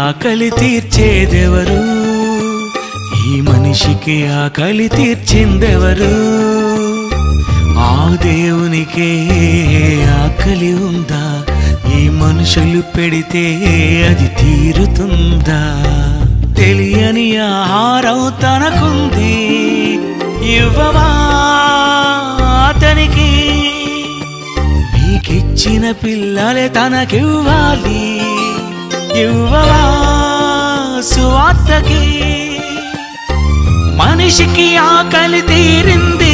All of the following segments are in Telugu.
ఆకలి తీర్చేదెవరు ఈ మనిషికి ఆకలి తీర్చిందెవరు ఆ దేవునికే ఆకలి ఉందా ఈ మనుషులు పెడితే అది తీరుతుందా తెలియని ఆహారం తనకుంది ఇవ్వవా అతనికి మీకిచ్చిన పిల్లలే తనకివ్వాలి ఇవ్వవా సువార్తకి మనిషికి ఆకలి తీరింది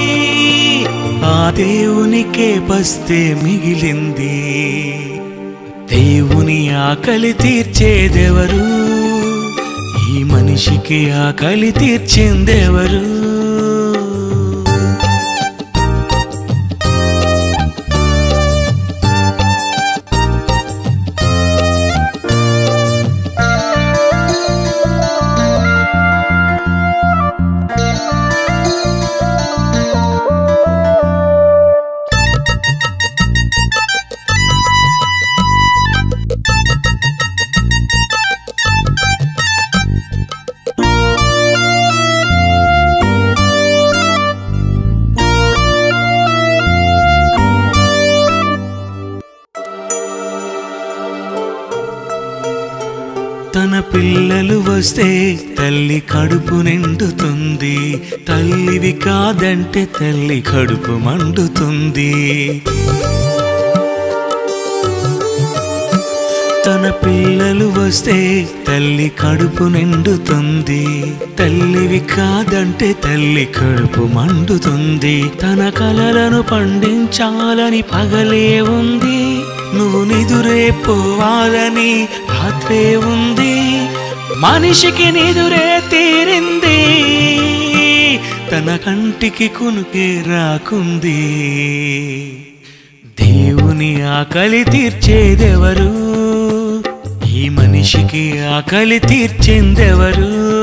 ఆ దేవునికే పస్తే మిగిలింది దేవుని ఆకలి తీర్చేదెవరు ఈ మనిషికి ఆకలి తీర్చిందెవరు తన పిల్లలు వస్తే తల్లి కడుపు నిండుతుంది తల్లివి కాదంటే తల్లి కడుపు మండుతుంది తన పిల్లలు వస్తే తల్లి కడుపు నిండుతుంది తల్లివి కాదంటే తల్లి కడుపు మండుతుంది తన కలలను పండించాలని పగలే ఉంది నువ్వు నిదురే పోవాలని రాత్రే ఉంది మనిషికి నిదురే తీరింది తన కంటికి కునుకే రాకుంది దేవుని ఆకలి తీర్చేదెవరు ఈ మనిషికి ఆకలి తీర్చిందెవరు